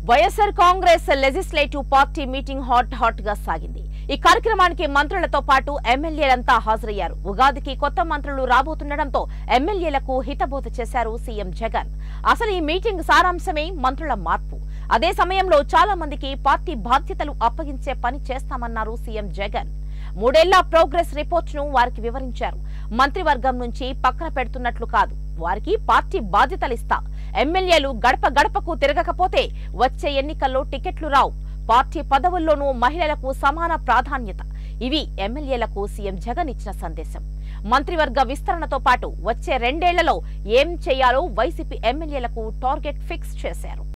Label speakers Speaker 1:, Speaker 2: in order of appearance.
Speaker 1: YSR Congress legislative party meeting hot hot గా సాగింది ఈ కార్యక్రమానికి మంత్రులతో పాటు ఎమ్మెల్యేలంతా హాజరయ్యారు ఉగాదికి కొత్త మంత్రులు రాబోతుండటంతో ఎమ్మెల్యేలకు హితబోధ చేశారు సీఎం జగన్ అసలు ఈ మీటింగ్ సారాంశమే మంత్రుల మార్పు అదే సమయంలో చాలా మందికి పార్టీ బాధ్యతలు అప్పగించే పని చేస్తామన్నారు సీఎం జగన్ మూడేళ్ల ప్రోగ్రెస్ రిపోర్ట్ ను వారికి వివరించారు మంత్రివర్గం నుంచి పక్కన పెడుతున్నట్లు కాదు వారికి పార్టీ బాధ్యతలిస్తా ఎమ్మెల్యేలు గడప గడపకు తిరగకపోతే వచ్చే ఎన్నికల్లో టికెట్లు రావు పార్టీ పదవుల్లోనూ మహిళలకు సమాన ప్రాధాన్యత ఇవి ఎమ్మెల్యేలకు సీఎం జగన్ ఇచ్చిన సందేశం మంత్రివర్గ విస్తరణతో పాటు వచ్చే రెండేళ్లలో ఏం చేయాలో వైసీపీ ఎమ్మెల్యేలకు టార్గెట్ ఫిక్స్ చేశారు